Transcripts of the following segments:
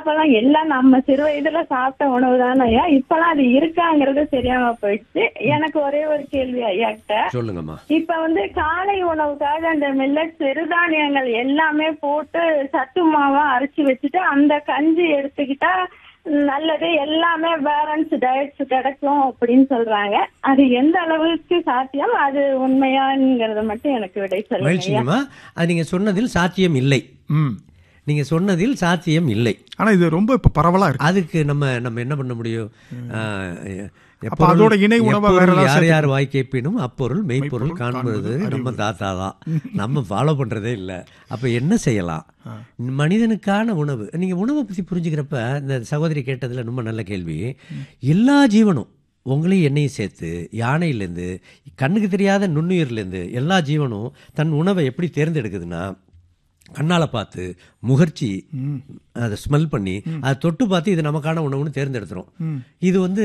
அப்பெல்லாம் எல்லாம் நம்ம சிறு வயதுல சாப்பிட்ட உணவு தானே இப்பெல்லாம் அது இருக்காங்கிறது தெரியாம போயிடுச்சு எனக்கு ஒரே ஒரு கேள்வி ஐயாக்கிட்ட சொல்லுங்கம்மா இப்ப வந்து காலை உணவுக்காக அந்த மில்லட் சிறுதானியங்கள் எல்லாமே போட்டு சத்து மாவா அரைச்சு வச்சுட்டு அந்த கஞ்சி எடுத்துக்கிட்டா நல்லது எல்லாமே பேலன்ஸ் டயட்ஸ் கிடைக்கும் அப்படின்னு சொல்றாங்க அது எந்த அளவுக்கு சாத்தியம் அது உண்மையாங்கிறத மட்டும் எனக்கு விடை சொல்லுங்க ஐயா. மகிழ்ச்சிங்கம்மா அது நீங்கள் சொன்னதில் சாத்தியம் இல்லை ம் நீங்கள் சொன்னதில் சாத்தியம் இல்லை ஆனா இது ரொம்ப இப்ப பரவலா இருக்கு அதுக்கு நம்ம நம்ம என்ன பண்ண முடியும் ஆஹ், அப்ப எப்பொருள் அதோட இணை உணவா எப்பொருள் வேற ஏதாவது யார் சேர்த்து- யார் வாய் கேட்பினும் அப்பொருள் மெய்ப்பொருள் மெய்ப்பொருள் காண்பது காண்பது நம்ம தாத்தா தான் நம்ம ஃபாலோ பண்றதே இல்லை அப்ப என்ன செய்யலாம் மனிதனுக்கான உணவு நீங்க உணவை பத்தி புரிஞ்சுக்கிறப்ப இந்த சகோதரி கேட்டதுல ரொம்ப நல்ல கேள்வி எல்லா ஜீவனும் உங்களையும் என்னையும் சேர்த்து யானையிலேருந்து கண்ணுக்கு தெரியாத நுண்ணுயிர்லேருந்து எல்லா ஜீவனும் தன் உணவை எப்படி தேர்ந்தெடுக்குதுன்னா கண்ணால் பார்த்து முகர்ச்சி அதை ஸ்மெல் பண்ணி அதை தொட்டு பார்த்து இது நமக்கான உணவுன்னு தேர்ந்தெடுத்துரும் இது வந்து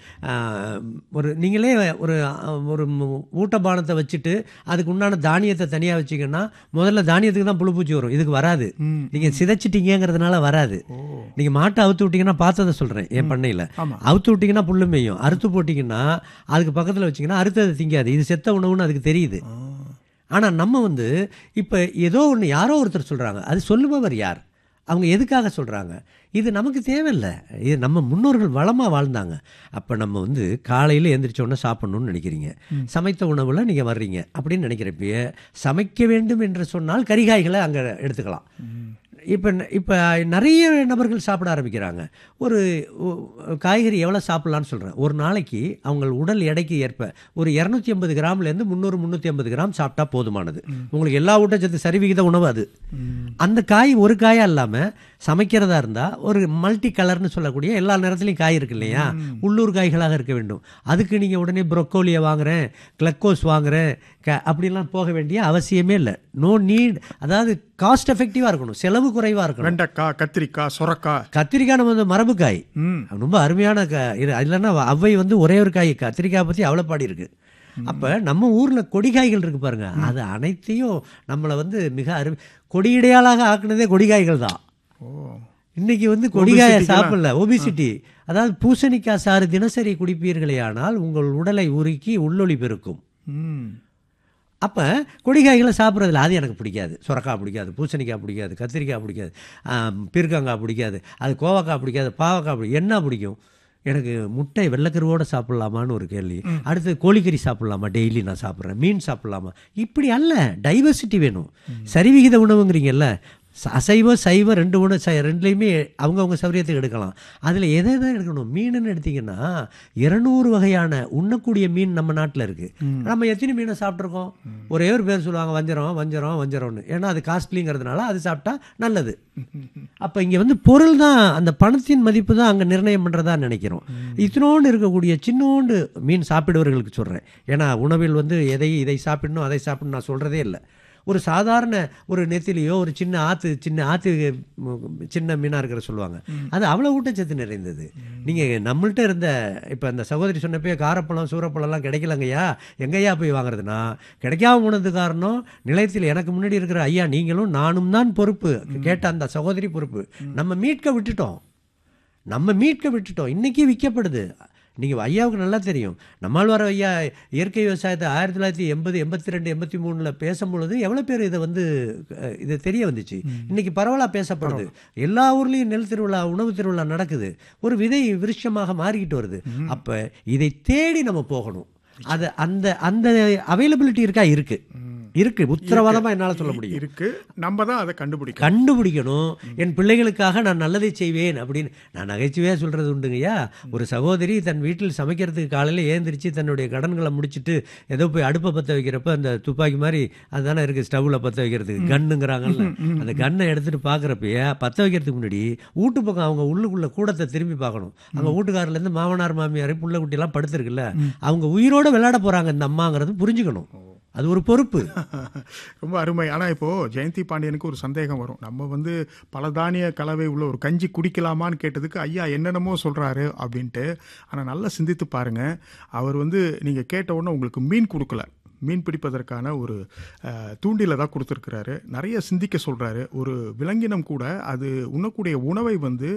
ஆஹ், ஒரு நீங்களே ஒரு ஆஹ், ஒரு மு- ஊட்டபானத்தை வச்சுட்டு அதுக்கு உண்டான தானியத்தை தனியாக வச்சிங்கன்னா முதல்ல தானியத்துக்கு தான் புழு பூச்சி வரும் இதுக்கு வராது நீங்கள் சிதைச்சிட்டீங்கிறதுனால வராது நீங்கள் மாட்டை அவுத்து விட்டீங்கன்னா பார்த்ததை சொல்கிறேன் என் பண்ணையில் ஆமா. அவுத்து விட்டீங்கன்னா புல்லு மேயும் அறுத்து போட்டிங்கன்னா அதுக்கு பக்கத்தில் வச்சிங்கன்னா அறுத்ததை திங்காது இது செத்த உணவுன்னு அதுக்கு தெரியுது ஆனால் நம்ம வந்து இப்போ ஏதோ ஒன்று யாரோ ஒருத்தர் சொல்கிறாங்க அது சொல்லுபவர் யார் அவங்க எதுக்காக சொல்கிறாங்க இது நமக்கு தேவையில்லை இது நம்ம முன்னோர்கள் வளமாக வாழ்ந்தாங்க அப்போ நம்ம வந்து காலையில் எந்திரிச்ச உடனே சாப்பிட்ணுன்னு நினைக்கிறீங்க சமைத்த உணவில் நீங்கள் வர்றீங்க அப்படின்னு நினைக்கிறப்பயே சமைக்க வேண்டும் என்று சொன்னால் கரிகாய்களை அங்கே எடுத்துக்கலாம் இப்போ இப்போ நிறைய நபர்கள் சாப்பிட ஆரம்பிக்கிறாங்க ஒரு ஒ- காய்கறி எவ்வளோ சாப்பிட்லான்னு சொல்கிறேன் ஒரு நாளைக்கு அவங்க உடல் எடைக்கு ஏற்ப ஒரு இரநூத்தி ஐம்பது கிராம்லேருந்து முந்நூறு முந்நூற்றி ஐம்பது கிராம் சாப்பிட்டா போதுமானது உங்களுக்கு எல்லா ஊட்டச்சத்து சரிவிகித உணவு அது அந்த காய் ஒரு காயாக இல்லாமல் சமைக்கிறதா இருந்தால் ஒரு மல்டி கலர்னு சொல்லக்கூடிய எல்லா நேரத்துலையும் காய் இருக்கு இல்லையா உள்ளூர் காய்களாக இருக்க வேண்டும் அதுக்கு நீங்கள் உடனே ப்ரொக்கோலியை வாங்குறேன் கிளக்கோஸ் வாங்குறேன் க அப்படிலாம் போக வேண்டிய அவசியமே இல்லை நோ நீட் அதாவது காஸ்ட் எஃபெக்டிவாக இருக்கணும் செலவு குறைவாக இருக்கணும் வெண்டைக்காய் கத்திரிக்காய் சுரக்காய் கத்திரிக்காய் நம்ம வந்து மரபு காய் ம் ரொம்ப அருமையான க இது இல்லைன்னா அவ்வை வந்து ஒரே ஒரு காய் கத்திரிக்காய் பற்றி அவ்வளோ பாடி இருக்கு அப்போ நம்ம ஊரில் கொடிகாய்கள் இருக்கு பாருங்க அது அனைத்தையும் நம்மளை வந்து மிக அரு கொடியிடையாளாக ஆக்குனதே கொடிகாய்கள் தான் ஓ இன்னைக்கு வந்து கொடிகாயை Obesity-க்கெல்லாம்? சாப்பிடல ஒபிசிட்டி அதாவது பூசணிக்காய் சாறு தினசரி குடிப்பீர்களேயானால் உங்கள் உடலை உருக்கி உள்ளொளி பெருக்கும் ம் அப்போ கொடிகாய்களை சாப்பிட்றதுல அது எனக்கு பிடிக்காது சுரக்காய் பிடிக்காது பூசணிக்காய் பிடிக்காது கத்திரிக்காய் பிடிக்காது ஆம், பீர்க்கங்காய் பிடிக்காது அது கோவக்காய் பிடிக்காது பாவக்காய் பிடி என்ன பிடிக்கும் எனக்கு முட்டை வெள்ளைக்கருவோட சாப்பிட்லாமான்னு ஒரு கேள்வி அடுத்து கோழிக்கறி சாப்பிட்லாமா டெய்லி நான் சாப்பிட்றேன் மீன் சாப்பிட்லாமா இப்படி அல்ல டைவர்சிட்டி வேணும் சரிவிகித உணவுங்கிறீங்கல்ல ச- அசைவ சைவ ரெண்டு உணவு ச ரெண்டுலேயுமே அவங்கவுங்க சௌரியத்துக்கு எடுக்கலாம் அதில் எதை எதை எடுக்கணும் மீனுன்னு எடுத்தீங்கன்னா இருநூறு வகையான உண்ணக்கூடிய மீன் நம்ம நாட்டில் இருக்குது நம்ம எத்தனை மீனை சாப்பிட்ருக்கோம் ஒரே ஒரு பேர் சொல்லுவாங்க வஞ்சரம் வஞ்சரம் வஞ்சரம்னு ஏன்னா அது காஸ்ட்லிங்கிறதுனால அது சாப்பிட்டா நல்லது அப்போ இங்கே வந்து பொருள் தான் அந்த பணத்தின் மதிப்பு தான் அங்கே நிர்ணயம் பண்ணுறதா நினைக்கிறோம் இத்தினோண்டு இருக்கக்கூடிய சின்னோண்டு மீன் சாப்பிடுவர்களுக்கு சொல்கிறேன் ஏன்னா உணவில் வந்து எதை இதை சாப்பிடணும் அதை சாப்பிடணும் நான் சொல்கிறதே இல்லை ஒரு சாதாரண ஒரு நெத்திலியோ ஒரு சின்ன ஆற்று சின்ன ஆற்று ம், சின்ன மீனாக இருக்கிற சொல்லுவாங்க அது அவ்வளோ ஊட்டச்சத்து நிறைந்தது நீங்கள் நம்மள்ட்ட இருந்த இப்போ அந்த சகோதரி சொன்னப்பே காரப்பழம் சூரப்பழம்லாம் கிடைக்கலங்கய்யா எங்கய்யா போய் வாங்குறதுனா கிடைக்காம போனது காரணம் நிலையத்தில் எனக்கு முன்னாடி இருக்கிற ஐயா நீங்களும் நானும் தான் பொறுப்பு கேட்ட அந்த சகோதரி பொறுப்பு நம்ம மீட்க விட்டுட்டோம் நம்ம மீட்க விட்டுட்டோம் இன்னைக்கு விற்கப்படுது நீங்கள் ஐயாவுக்கு நல்லா தெரியும் நம்மால் ஐயா இயற்கை விவசாயத்தை ஆயிரத்தி தொள்ளாயிரத்தி எண்பது எண்பத்தி ரெண்டு எண்பத்தி மூணில் பேசும்பொழுது எவ்வளோ பேர் இதை வந்து அஹ், இது தெரிய வந்துச்சு இன்னைக்கு பரவலாக பேசப்படுது எல்லா ஊர்லேயும் நெல் திருவிழா உணவு திருவிழா நடக்குது ஒரு விதை விருட்சமாக மாறிக்கிட்டு வருது அப்போ இதை தேடி நம்ம போகணும் அது அந்த அந்த அவைலபிலிட்டி இருக்கா இருக்கு இருக்கு உத்தரவாதமாக என்னால் சொல்ல முடியும் இருக்கு நம்ம தான் அதை கண்டுபிடிக்கணும் கண்டுபிடிக்கணும் என் பிள்ளைகளுக்காக நான் நல்லதை செய்வேன் அப்படின்னு நான் நகைச்சுவையாக சொல்கிறது உண்டுங்கய்யா ஒரு சகோதரி தன் வீட்டில் சமைக்கிறதுக்கு காலையில் ஏந்திரிச்சு தன்னுடைய கடன்களை முடிச்சிட்டு ஏதோ போய் அடுப்பை பற்ற வைக்கிறப்ப அந்த துப்பாக்கி மாதிரி அதுதானே இருக்குது ஸ்டவ்வில் பற்ற வைக்கிறதுக்கு கன்னுங்கிறாங்கல்ல அந்த கன்னை எடுத்துகிட்டு பார்க்குறப்பயே பற்ற வைக்கிறதுக்கு முன்னாடி வீட்டு பக்கம் அவங்க உள்ளுக்குள்ள கூடத்தை திரும்பி பார்க்கணும் அவங்க வீட்டுக்காரர்லேருந்து மாமனார் மாமியார் புள்ள குட்டியெல்லாம் படுத்திருக்குல்ல அவங்க உயிரோட விளையாட போகிறாங்க இந்த அம்மாங்கிறது புரிஞ்சுக்கணும் அது ஒரு பொறுப்பு ரொம்ப அருமை ஆனால் இப்போ ஜெயந்தி பாண்டியனுக்கு ஒரு சந்தேகம் வரும் நம்ம வந்து பல தானிய கலவை உள்ள ஒரு கஞ்சி குடிக்கலாமான்னு கேட்டதுக்கு ஐயா என்னென்னமோ சொல்றாரு அப்படின்ட்டு ஆனால் நல்லா சிந்தித்து பாருங்க அவர் வந்து நீங்க கேட்ட உடனே உங்களுக்கு மீன் கொடுக்கல மீன் பிடிப்பதற்கான ஒரு அஹ், தூண்டில தான் கொடுத்துருக்கிறாரு நிறைய சிந்திக்க சொல்றாரு ஒரு விலங்கினம் கூட அது உண்ணக்கூடிய உணவை வந்து